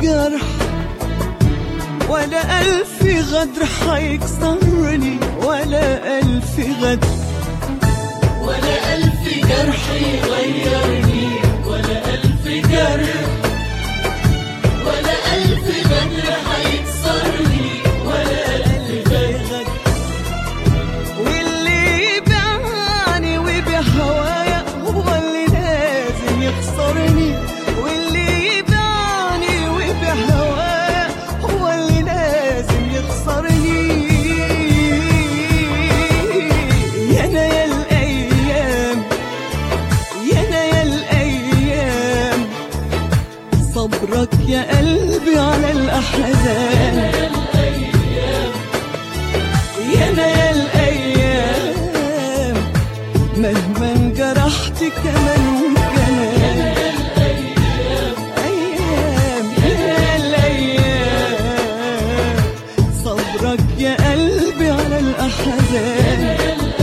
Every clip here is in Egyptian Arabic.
جرح ولا ألف غدر حيكسرني ولا ألف غدر ولا ألف جرح يغيرني ولا ألف جرح ولا ألف غدر هيكسرني ولا ألف غدر واللي يبيعني وبهوايا هو اللي لازم يخسرني واللي يبيعني وبهوايا هو اللي لازم يخسرني يا انا يا الايام يا انا يا الايام صبرك يا قلبي على الاحزان يا انا يا الايام مهما انجرحت كمان وكمان ايام يا الايام صبرك يا قلبي على الاحزان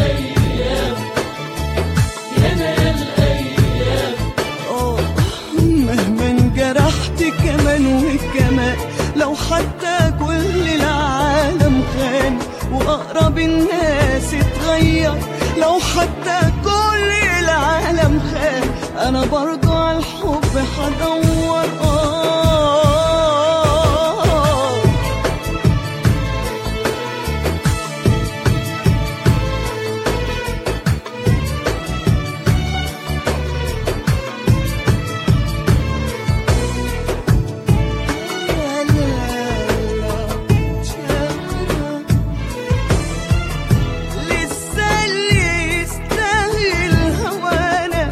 آه، مهما انجرحت كمان وكمان لو حتى كل العالم خان واقرب الناس اتغير لو حتى كل العالم خان انا برضو على الحب هدور آه لسه اللي يستاهل هوانا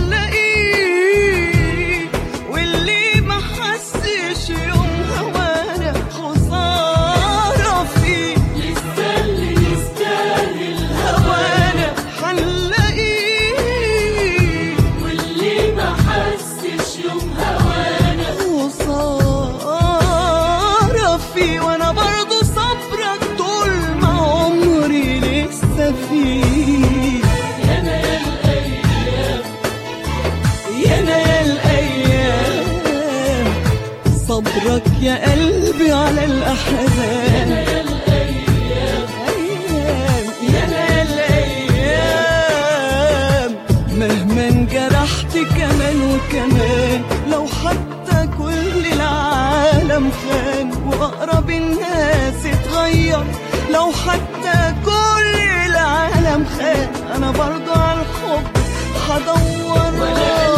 هنلاقيه واللي ما حسش يوم هوانا خسارة فيه لسه اللي يستاهل هوانا هنلاقيه واللي ما حسش يوم هوانا خسارة فيه وانا برضو صبرك طول ما عمري لسه فيه يا أنا يا الأيام يا انا يا الايام صبرك يا قلبي على الاحزان يا الأيام أيام يا انا يا الايام مهما انجرحت كمان وكمان لو حتى كل العالم خان واقرب الناس اتغير لو حتى كل العالم خان انا برضو على الحب هدور